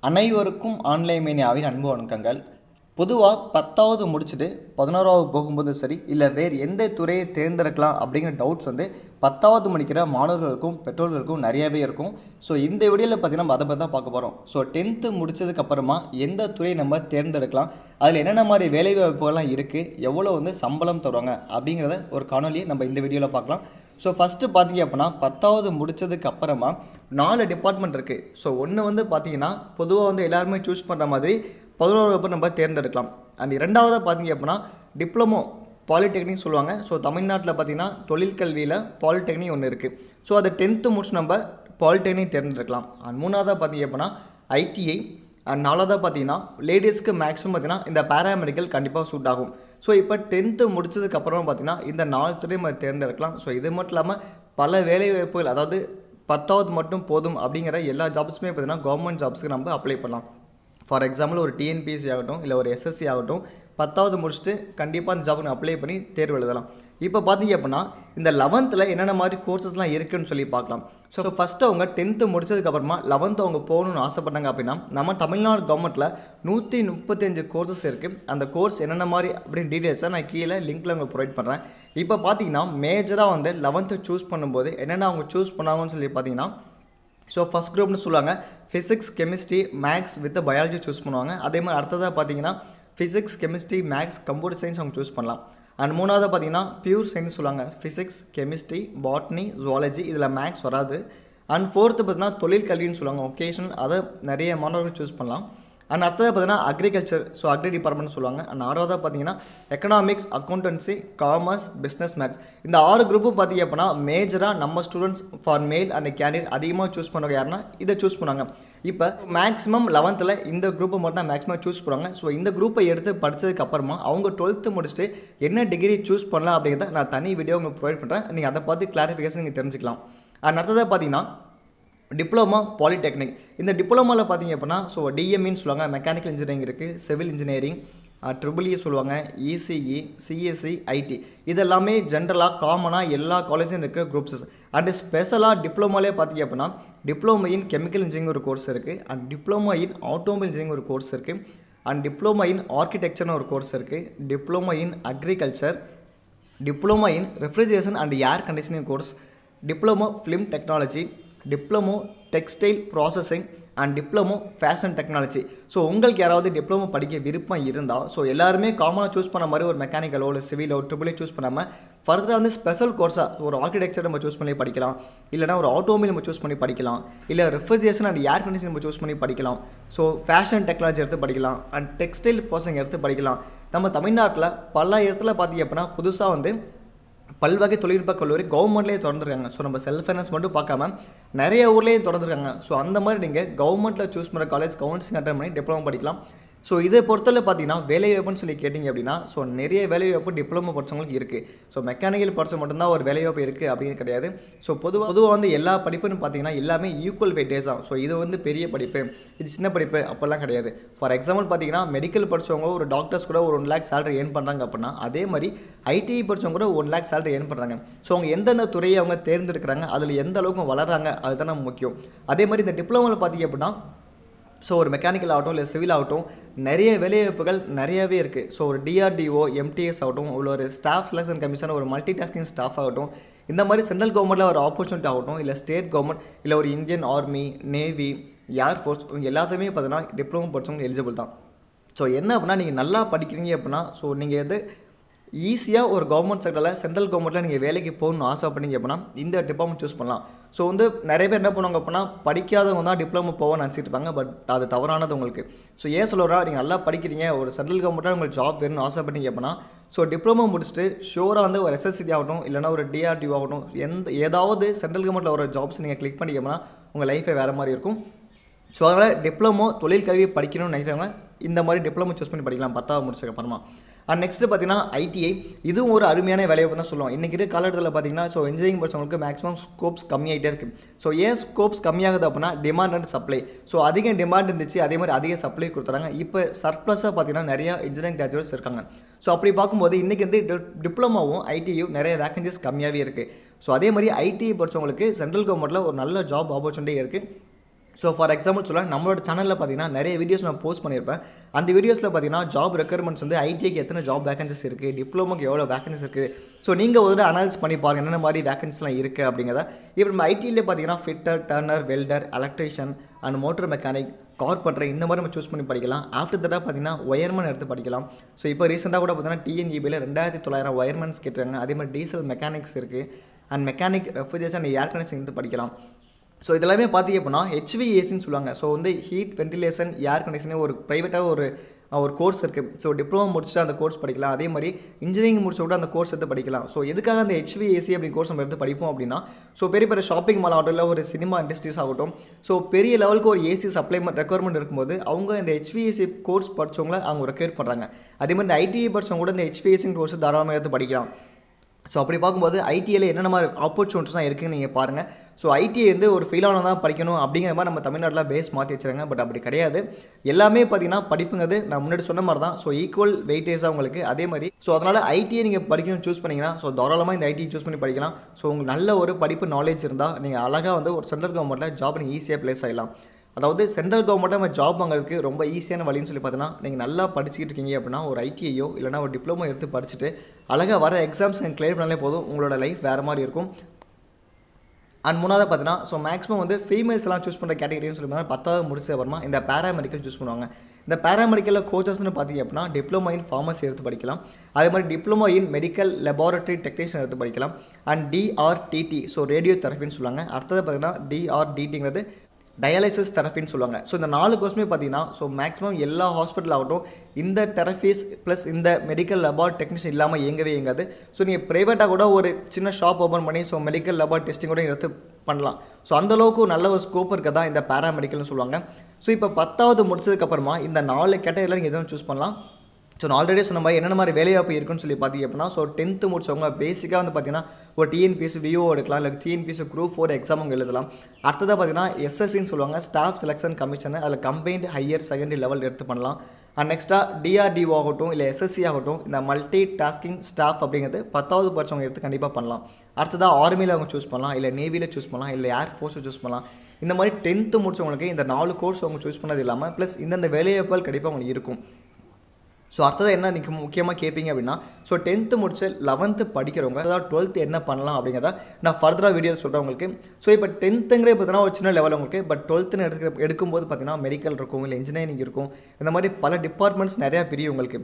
அனைவருக்கும் ஆன்லைன் மீனியாவின் அன்பு வணக்கங்கள் பொதுவாக பத்தாவது முடிச்சுட்டு பதினோராவது போகும்போது சரி இல்லை வேறு எந்த துறையை தேர்ந்தெடுக்கலாம் அப்படிங்கிற டவுட்ஸ் வந்து பத்தாவது முடிக்கிற மாணவர்களுக்கும் பெற்றோர்களுக்கும் நிறையவே இருக்கும் ஸோ இந்த வீடியோவில் பார்த்தீங்கன்னா நம்ம அதை பற்றி தான் பார்க்க போகிறோம் ஸோ டென்த்து முடிச்சதுக்கப்புறமா எந்த துறையை நம்ம தேர்ந்தெடுக்கலாம் அதில் என்னென்ன மாதிரி வேலைவாய்ப்புகள்லாம் இருக்குது எவ்வளோ வந்து சம்பளம் தருவாங்க அப்படிங்கிறத ஒரு காணொலியை நம்ம இந்த வீடியோவில் பார்க்கலாம் ஸோ ஃபஸ்ட்டு பார்த்தீங்க அப்படின்னா பத்தாவது முடிச்சதுக்கு அப்புறமா நாலு டிபார்ட்மெண்ட் இருக்குது ஸோ ஒன்று வந்து பார்த்தீங்கன்னா பொதுவாக வந்து எல்லாருமே சூஸ் பண்ணுற மாதிரி பதினோரு வகுப்பு நம்ம தேர்ந்தெடுக்கலாம் அண்ட் இரண்டாவதாக பார்த்தீங்க அப்படின்னா டிப்ளமோ பாலிடெக்னிக் சொல்லுவாங்க ஸோ தமிழ்நாட்டில் பார்த்தீங்கன்னா தொழிற்கல்வியில் பாலிடெக்னிக் ஒன்று இருக்குது ஸோ அதை டென்த்து முடிச்சு நம்ம பாலிடெக்னிக் தேர்ந்தெடுக்கலாம் அண்ட் மூணாவதாக பார்த்தீங்க அப்படின்னா ஐடிஐ அண்ட் நாலாவதாக பார்த்தீங்கன்னா லேடிஸ்க்கு மேக்ஸிமம் பார்த்தீங்கன்னா இந்த பேராமெடிக்கல் கண்டிப்பாக சூட் ஆகும் ஸோ இப்போ டென்த்து முடிச்சதுக்கு அப்புறமா பார்த்தீங்கன்னா இந்த நாலு துறை நம்ம தேர்ந்தெடுக்கலாம் ஸோ இது மட்டும் இல்லாமல் பல வேலைவாய்ப்புகள் அதாவது பத்தாவது மட்டும் போதும் அப்படிங்கிற எல்லா ஜாப்ஸுமே பார்த்தீங்கன்னா கவர்மெண்ட் ஜாப்ஸ்க்கு நம்ம அப்ளை பண்ணலாம் ஃபார் எக்ஸாம்பிள் ஒரு டிஎன்பிஎஸ்சி ஆகட்டும் இல்லை ஒரு எஸ்எஸ்சி ஆகட்டும் பத்தாவது முடிச்சுட்டு கண்டிப்பாக அந்த ஜாபுக்கு அப்ளை பண்ணி தேர்வு எழுதலாம் இப்போ பார்த்தீங்க அப்படின்னா இந்த லெவன்த்தில் என்னென்ன மாதிரி கோர்சஸ்லாம் இருக்குன்னு சொல்லி பார்க்கலாம் ஸோ ஃபஸ்ட்டு அவங்க டென்த்து முடிச்சதுக்கப்புறமா லெவன்த்து அவங்க போகணும்னு ஆசைப்பட்டாங்க அப்படின்னா நம்ம தமிழ்நாடு கவர்மெண்ட்டில் நூற்றி முப்பத்தஞ்சு கோர்சஸ் இருக்குது அந்த கோர்ஸ் என்னென்ன மாதிரி அப்படின்னு டீட்டெயில்ஸை நான் கீழே லிங்க்கில் உங்களுக்கு ப்ரொவைட் பண்ணுறேன் இப்போ பார்த்தீங்கன்னா மேஜராக வந்து லெவன்த்து சூஸ் பண்ணும்போது என்னென்ன அவங்க சூஸ் பண்ணாங்கன்னு சொல்லி பார்த்தீங்கன்னா ஸோ ஃபஸ்ட் குரூப்னு சொல்லுவாங்க physics chemistry maths with biology choose பண்ணுவாங்க அதே மாதிரி அடுத்ததாக பார்த்தீங்கன்னா physics chemistry maths computer science அவங்க சூஸ் பண்ணலாம் அண்ட் மூணாவது பார்த்தீங்கன்னா பியூர் சயின்ஸ் சொல்லுவாங்க ஃபிசிக்ஸ் கெமிஸ்ட்ரி பாட்னி ஜுவாலஜி இதில் மேக்ஸ் வராது அண்ட் ஃபோர்த்து பார்த்தீங்கன்னா தொழில் கல்வின்னு சொல்லுவாங்க ஒகேஷனல் அதை நிறைய மாணவர்கள் சூஸ் பண்ணலாம் அண்ட் அடுத்ததாக பார்த்தீங்கன்னா அக்ரிகல்ச்சர் ஸோ அக்ரி டிபார்ட்மெண்ட் சொல்லுவாங்க அண்ட் ஆறாவதாக பார்த்தீங்கன்னா economics accountancy commerce business maths இந்த ஆறு குரூப்பும் பார்த்தீங்க அப்படின்னா மேஜராக நம்ம students for male and candidate அதிகமாக சூஸ் பண்ணுவாங்க யாருன்னா இதை சூஸ் பண்ணுவாங்க இப்போ மேக்ஸிமம் லெவன்த்தில் இந்த குரூப்பை மட்டும் தான் மேக்ஸிமம் சூஸ் பண்ணுவாங்க ஸோ இந்த குரூப்பை எடுத்து படித்ததுக்கு அப்புறமா அவங்க டுவெல்த்து முடிச்சுட்டு என்ன டிகிரி சூஸ் பண்ணலாம் அப்படிங்கிறத நான் தனி வீடியோ உங்களுக்கு ப்ரொவைட் பண்ணுறேன் நீங்கள் அதை பார்த்து கிளாரிஃபிகேஷன் நீங்கள் தெரிஞ்சுக்கலாம் அண்ட் அடுத்ததாக பார்த்தீங்கன்னா டிப்ளமா பாலிடெக்னிக் இந்த டிப்ளமாவில் பார்த்தீங்க அப்படின்னா ஸோ டிஎம்இன்னு சொல்லுவாங்க மெக்கானிக்கல் இன்ஜினியரிங் இருக்குது சிவில் இன்ஜினியரிங் ட்ரிபிள் இ சொல்லுவாங்க இசிஇ சிஎஸ்சி ஐடி இதெல்லாமே ஜென்ரலாக காமனாக எல்லா காலேஜும் இருக்கிற குரூப்ஸஸ் அண்டு ஸ்பெஷலாக டிப்ளமோலே பார்த்தீங்க அப்படின்னா டிப்ளமோ இன் கெமிக்கல் இன்ஜினியரிங் ஒரு கோர்ஸ் இருக்குது and diploma in automobile engineering ஒரு கோர்ஸ் இருக்குது அண்ட் டிப்ளமோ இன் ஆர்கிடெக்சர்னு ஒரு கோர்ஸ் இருக்குது diploma in agriculture diploma in refrigeration and air conditioning course diploma film technology diploma textile processing and diploma fashion technology so உங்களுக்கு யாராவது diploma படிக்க விருப்பம் இருந்தால் ஸோ எல்லாருமே காமனாக சூஸ் பண்ண மாதிரி ஒரு மெக்கானிக்கலோ இல்லை சிவிலோ ட்ரிபிளோ சூஸ் பண்ணாமல் ஃபர்தராக வந்து ஸ்பெஷல் கோர்ஸாக ஒரு ஆர்கிடெக்சர் நம்ம சூஸ் பண்ணி படிக்கலாம் இல்லைனா ஒரு ஆட்டோமொபைல் நம்ம சூஸ் பண்ணி படிக்கலாம் இல்லை ரெஃப்ரிஜரேஷன் அண்ட் ஏர் கண்டிஷன் நம்ம சூஸ் பண்ணி படிக்கலாம் ஸோ ஃபேஷன் டெக்னாலஜி எடுத்து படிக்கலாம் அண்ட் டெக்ஸ்டைல் ப்ராசஸிங் எடுத்து படிக்கலாம் நம்ம தமிழ்நாட்டில் பல இடத்துல பார்த்தீங்க அப்படின்னா புதுசாக வந்து பல்வகை தொழில்நுட்ப கல்லூரி கவர்மெண்ட்லேயே திறந்துருக்காங்க ஸோ நம்ம செல்ஃப் ஃபைனான்ஸ் மட்டும் பார்க்காம நிறைய ஊர்லேயும் திறந்துருக்காங்க ஸோ அந்த மாதிரி நீங்கள் கவர்மெண்ட்டில் சூஸ் பண்ணுற காலேஜ் கவுன்சிலிங் அட்டன் பண்ணி டிப்ளமோ படிக்கலாம் ஸோ இதை பொறுத்தவரை பார்த்தீங்கன்னா வேலைவாய்ப்புன்னு சொல்லி கேட்டிங்க அப்படின்னா ஸோ நிறைய வேலைவாய்ப்பு டிப்ளமோ படித்தவங்களுக்கு இருக்குது ஸோ மெக்கானிக்கல் படித்த மட்டும்தான் ஒரு வேலைவாய்ப்பு இருக்குது அப்படின்னு கிடையாது ஸோ பொதுவாக பொதுவாக வந்து எல்லா படிப்புன்னு பார்த்தீங்கன்னா எல்லாமே ஈக்குவல் வெயிட்டேஜ் தான் ஸோ இது வந்து பெரிய படிப்பு இது சின்ன படிப்பு அப்போல்லாம் கிடையாது ஃபார் எக்ஸாம்பிள் பார்த்தீங்கன்னா மெடிக்கல் படித்தவங்க ஒரு டாக்டர்ஸ் கூட ஒரு ஒன் லேக் சேலரி ஏர்ன் பண்ணுறாங்க அப்படின்னா அதே மாதிரி ஐடிஐ படித்தவங்க கூட ஒன் லேக் சேலரி ஏர்ன் பண்ணுறாங்க ஸோ அவங்க எந்தெந்த துறையை அவங்க தேர்ந்தெடுக்கிறாங்க அதில் எந்த அளவுக்கு வளர்கிறாங்க அதுதான் நம்ம முக்கியம் அதே மாதிரி இந்த டிப்ளமோவில் பார்த்தீங்க அப்படின்னா ஸோ ஒரு மெக்கானிக்கல் ஆகட்டும் இல்லை சிவில் ஆகட்டும் நிறைய வேலைவாய்ப்புகள் நிறையவே இருக்குது ஸோ ஒரு டிஆர்டிஓ எம்டிஎஸ் ஆகட்டும் உள்ள ஒரு ஸ்டாஃப் செலெக்ஷன் கமிஷன் ஒரு மல்டி டாஸ்கிங் ஸ்டாஃப் ஆகட்டும் இந்த மாதிரி சென்ட்ரல் கவர்மெண்ட்டில் ஒரு ஆப்பர்ச்சுனிட்டி ஆகட்டும் இல்லை ஸ்டேட் கவர்மெண்ட் இல்லை ஒரு இந்தியன் ஆர்மி நேவி ஏர்ஃபோர்ஸ் இவங்க எல்லாத்தையுமே பார்த்தீங்கன்னா டிப்ளமோ படித்தவங்க எலிஜிபிள் தான் ஸோ என்ன அப்படின்னா நீங்கள் நல்லா படிக்கிறீங்க அப்படின்னா ஸோ நீங்கள் எது ஈஸியாக ஒரு கவர்மெண்ட் செக்டரில் சென்ட்ரல் கவர்மெண்ட்டில் நீங்கள் வேலைக்கு போகணும்னு ஆசைப்பட்டீங்க அப்படின்னா இந்த டிப்ளமோ சூஸ் பண்ணலாம் ஸோ வந்து நிறைய பேர் என்ன பண்ணுவாங்க அப்படின்னா படிக்காதவங்க தான் டிப்ளமோ போவோம்னு நினச்சிட்டு இருப்பாங்க பட் அது தவறானது உங்களுக்கு ஸோ ஏன் சொல்லுறா நீங்கள் நல்லா படிக்கிறீங்க ஒரு சென்ட்ரல் கவர்மெண்ட்டாக உங்களுக்கு ஜாப் வேணும்னு ஆசைப்பட்டீங்க அப்படின்னா ஸோ டிப்ளமோ முடிச்சுட்டு ஷோராக வந்து ஒரு எஸ்எஸ்சி ஆகட்டும் இல்லைனா ஒரு டிஆர்டிஓ ஆகட்டும் எந்த ஏதாவது சென்ட்ரல் கவர்மெண்ட்டில் ஒரு ஜாப்ஸ் நீங்கள் கிளிக் பண்ணிங்கன்னா உங்கள் லைஃபே வேறு மாதிரி இருக்கும் ஸோ அதனால் டிப்ளமோ தொழில் கல்வி படிக்கணும்னு நினைக்கிறவங்க இந்த மாதிரி டிப்ளமோ சூஸ் பண்ணி படிக்கலாம் பத்தாவது முடிச்சதுக்கப்புறமா அண்ட் நெக்ஸ்ட்டு பார்த்தீங்கன்னா ஐடிஐ இதுவும் ஒரு அருமையான வேலையை தான் சொல்லுவோம் இன்றைக்கி இருக்க காலகட்டத்தில் பார்த்தீங்கன்னா ஸோ இன்ஜினியரிங் படிச்சவங்களுக்கு மேக்ஸிமம் ஸ்கோப்ஸ் கம்மியாகிட்டே இருக்குது ஸோ ஏன் ஸ்கோப்ஸ் கம்மியாகுது அப்படின்னா டிமாண்ட் அண்ட் சப்ளை ஸோ அதிக டிமாண்ட் இருந்துச்சு அதே மாதிரி அதிக சப்ளை கொடுத்துறாங்க இப்போ சர்ப்ளஸாக பார்த்தீங்கன்னா நிறைய இன்ஜினியரிங் கிராஜுவேட்ஸ் இருக்காங்க ஸோ அப்படி பார்க்கும்போது இன்றைக்கி வந்து டிப்ளமாவும் ஐடியும் நிறைய வேகன்சிஸ் கம்மியாகவே இருக்குது ஸோ அதே மாதிரி ஐடிஐ படித்தவங்களுக்கு சென்ட்ரல் கவர்மெண்ட்டில் ஒரு நல்ல ஜாப் ஆப்பர்ச்சுனிட்டி இருக்குது ஸோ ஃபார் எக்ஸாம்பிள் சொல்ல நம்மளோட சேனலில் பார்த்தீங்கன்னா நிறைய வீடியோஸ் நான் போஸ்ட் பண்ணியிருப்பேன் அந்த வீடியோஸில் பார்த்தீங்கன்னா ஜாப் ரெக்குயர்மெண்ட்ஸ் வந்து ஐடிக்கு எத்தனை ஜாப் வேகன்சிஸ் இருக்குது டிப்ளமோக்கு எவ்வளோ வேகன்சிஸ் இருக்குது ஸோ நீங்கள் ஒரு அனலைஸ் பண்ணி பாருங்க என்னென்ன மாதிரி வேகன்சிஸ்லாம் இருக்குது அப்படிங்கிறத இப்போ நம்ம ஐடியில் பார்த்தீங்கன்னா fitter turner welder electrician and motor mechanic car பண்ணுற இந்த மாதிரி நம்ம சூஸ் பண்ணி படிக்கலாம் ஆஃப்டர் தட்டாக பார்த்தீங்கன்னா ஒயர்மன் எடுத்து படிக்கலாம் ஸோ இப்போ ரீசெண்டாக கூட பார்த்தீங்கன்னா டிஎன்இபியில் ரெண்டாயிரத்தி தொள்ளாயிரம் ஒயர்மன்ஸ் கேட்டுறாங்க அதே மாதிரி டீசல் மெக்கானிக்ஸ் இருக்குது and mechanic refrigeration and air condition எடுத்து படிக்கலாம் ஸோ இதெல்லாமே பார்த்தீங்க அப்படின்னா ஹெச்விஏசின்னு சொல்லுவாங்க ஸோ வந்து ஹீட் வென்டிலேஷன் ஏர் கண்டிஷன் ஒரு ப்ரைவேட்டாக ஒரு ஒரு கோர்ஸ் இருக்குது ஸோ டிப்ளமோ முடிச்சுட்டு அந்த கோர்ஸ் படிக்கலாம் அதே மாதிரி இன்ஜினியரிங் முடிச்சு விட்டு அந்த கோர்ஸ் எடுத்து படிக்கலாம் ஸோ எதுக்காக அந்த ஹெச்விஏசி அப்படி கோர்ஸ் நம்ம எடுத்து படிப்போம் அப்படின்னா ஸோ பெரிய பெரிய ஷாப்பிங் மால் ஆகட்டும் இல்லை ஒரு சினிமா இண்டஸ்ட்ரீஸ் ஆகட்டும் ஸோ பெரிய லெவலுக்கு ஒரு ஏசி சப்ளைமெண்ட் ரெக்குவயர்மெண்ட் இருக்கும்போது அவங்க இந்த ஹெச்விஏசி கோர்ஸ் படித்தவங்கள அவங்க ரெக்யர் பண்ணுறாங்க அதே மாதிரி இந்த ஐடிஐ படித்தவங்க கூட இந்த ஹெச்விஏசி கோர்ஸ் தாராளமாக எடுத்து படிக்கலாம் ஸோ அப்படி பார்க்கும்போது ஐடிஐயில் என்னென்ன மாதிரி ஆப்பர்ச்சுனிட்டிஸ்லாம் இருக்குன்னு நீங்கள் பாருங்கள் ஸோ ஐடிஐ வந்து ஒரு ஃபெயிலான தான் படிக்கணும் அப்படிங்கிற மாதிரி நம்ம தமிழ்நாட்டில் பேஸ் மாற்றி வச்சுருங்க பட் அப்படி கிடையாது எல்லாமே பார்த்தீங்கன்னா படிப்புங்கிறது நான் முன்னாடி சொன்ன மாதிரி தான் ஸோ ஈக்குவல் வெயிட்டேஜாக உங்களுக்கு அதே மாதிரி ஸோ அதனால் ஐடிஐ நீங்கள் படிக்கணும்னு சூஸ் பண்ணிங்கன்னா ஸோ தாராளமாக இந்த ஐடிஐ சூஸ் பண்ணி படிக்கலாம் ஸோ உங்களுக்கு நல்ல ஒரு படிப்பு நாலேஜ் இருந்தால் நீங்கள் அழகாக வந்து ஒரு சென்ட்ரல் கவர்மெண்ட்டில் ஜாப் நீங்கள் ஈஸியாக ப்ளேஸ் ஆகிடலாம் அதாவது சென்ட்ரல் கவர்மெண்ட்டை நம்ம ஜாப் வாங்குறதுக்கு ரொம்ப ஈஸியான வழின்னு சொல்லி பார்த்தீங்கன்னா நீங்கள் நல்லா படிச்சுக்கிட்டு இருக்கீங்க அப்படின்னா ஒரு ஐடிஐயோ இல்லைனா ஒரு டிப்ளமோ எடுத்து படிச்சுட்டு அழகாக வர எக்ஸாம்ஸ் கிளியர் பண்ணாலே போதும் உங்களோட லைஃப் வேறு மாதிரி இருக்கும் அண்ட் மூணாவது பார்த்தீங்கன்னா ஸோ மேக்ஸிமம் வந்து ஃபீமேல்ஸ் எல்லாம் சூஸ் பண்ணுற கேட்டகரின்னு சொல்லி பார்த்தா பத்தாவது முடிச்ச அப்புறமா இந்த பேராமெடிக்கல் சூஸ் பண்ணுவாங்க இந்த பேராமெடிக்கலில் கோச்சஸ்னு பார்த்தீங்க அப்படின்னா டிப்ளமோ இன் ஃபார்மசி எடுத்து படிக்கலாம் அதே மாதிரி diploma in medical laboratory technician எடுத்து படிக்கலாம் அண்ட் டிஆர்டிடி ஸோ ரேடியோ தெரப்பின்னு சொல்லுவாங்க அடுத்தது பார்த்தீங்கன்னா டிஆர்டிடிங்கிறது டயாலிசிஸ் தெரப்பின்னு சொல்லுவாங்க ஸோ இந்த நாலு கோர்ஸுமே பார்த்தீங்கன்னா ஸோ மேக்ஸிமம் எல்லா ஹாஸ்பிட்டல் ஆகட்டும் இந்த தெரப்பீஸ் ப்ளஸ் இந்த மெடிக்கல் லெபார்ட் டெக்னீஷியன் இல்லாமல் இயங்கவே இயங்காது ஸோ நீங்கள் ப்ரைவேட்டாக கூட ஒரு சின்ன ஷாப் ஓப்பன் பண்ணி ஸோ மெடிக்கல் லெபார்ட் டெஸ்டிங் கூட எடுத்து பண்ணலாம் ஸோ அந்தளவுக்கு நல்ல ஒரு ஸ்கோப் இருக்க தான் இந்த பேராமெடிக்கல்னு சொல்லுவாங்க ஸோ இப்போ பத்தாவது முடிச்சதுக்கப்புறமா இந்த நாலு கேட்டகரியில் நீங்கள் எதுவும் சூஸ் பண்ணலாம் ஸோ நான் ஆல்ரெடி சொன்ன மாதிரி என்னென்ன மாதிரி வேலைவாய்ப்பு இருக்குன்னு சொல்லி பார்த்தீங்க அப்படின்னா ஸோ டென்த்து முடிச்சவங்க பேசிக்காக வந்து பார்த்தீங்கன்னா ஒரு டிஎன்பிஎஸ் விஓ எடுக்கலாம் இல்லை டிஎன்பிஎஸ் குரூப் ஃபோர் எக்ஸாம் அவங்க எழுதலாம் அடுத்ததாக பார்த்தீங்கன்னா எஸ்எஸ்சின்னு சொல்லுவாங்க ஸ்டாஃப் செலெக்ஷன் கமிஷன் அதில் கம்பைன்டு ஹையர் செகண்டரி லெவல் எடுத்து பண்ணலாம் அண்ட் நெக்ஸ்ட்டாக டிஆர்டிஓ ஆகட்டும் இல்லை எஸ்எஸ்சி ஆகட்டும் இந்த மல்டி டாஸ்கிங் ஸ்டாஃப் அப்படிங்கிறது பத்தாவது படிச்சவங்க எடுத்து கண்டிப்பாக பண்ணலாம் அடுத்ததாக ஆர்மியில் அவங்க சூஸ் பண்ணலாம் இல்லை நேவியில் சூஸ் பண்ணலாம் இல்லை ஏர் ஃபோர்ஸை சூஸ் பண்ணலாம் இந்த மாதிரி டென்த்து முடிச்சவங்களுக்கு இந்த நாலு கோர்ஸ் அவங்க சூஸ் பண்ணது இல்லாமல் ப்ளஸ் இந்தந்த வேலைவாய்ப்புகள் கண்டிப்பாக அவங்களுக்கு இருக்கும் ஸோ அடுத்தது என்ன நீங்கள் முக்கியமாக கேட்பீங்க அப்படின்னா ஸோ டென்த்து முடிச்சு லெவன்த்து படிக்கிறவங்க அதாவது டுவெல்த்து என்ன பண்ணலாம் அப்படிங்கிறத நான் ஃபர்தராக வீடியோ சொல்கிறேன் உங்களுக்கு ஸோ இப்போ டென்த்துங்கிறே பார்த்தீங்கன்னா ஒரு சின்ன லெவல் உங்களுக்கு பட் டுவெல்த்துன்னு எடுக்க எடுக்கும்போது பார்த்தீங்கன்னா மெடிக்கல் இருக்கும் இல்லை இன்ஜினியரிங் இருக்கும் இந்த மாதிரி பல டிபார்ட்மெண்ட்ஸ் நிறையா பிரியும் உங்களுக்கு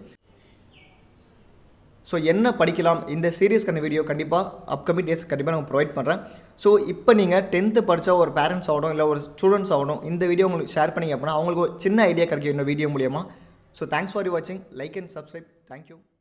ஸோ என்ன படிக்கலாம் இந்த சீரியஸ்க்கான வீடியோ கண்டிப்பாக அப்கமிங் டேஸ் கண்டிப்பாக நான் ப்ரொவைட் பண்ணுறேன் ஸோ இப்போ நீங்கள் டென்த்து படித்தா ஒரு பேரண்ட்ஸ் ஆகட்டும் இல்லை ஒரு ஸ்டூடெண்ட்ஸ் ஆகட்டும் இந்த வீடியோ உங்களுக்கு ஷேர் பண்ணிங்க அப்படின்னா அவங்களுக்கு ஒரு சின்ன ஐடியா கிடைக்கும் இந்த வீடியோ மூலியமாக ஸோ தேங்க்ஸ் ஃபார் யூ வாட்சிங் லைக் அண்ட் சப்ஸ்கிரைப் தேங்க்யூ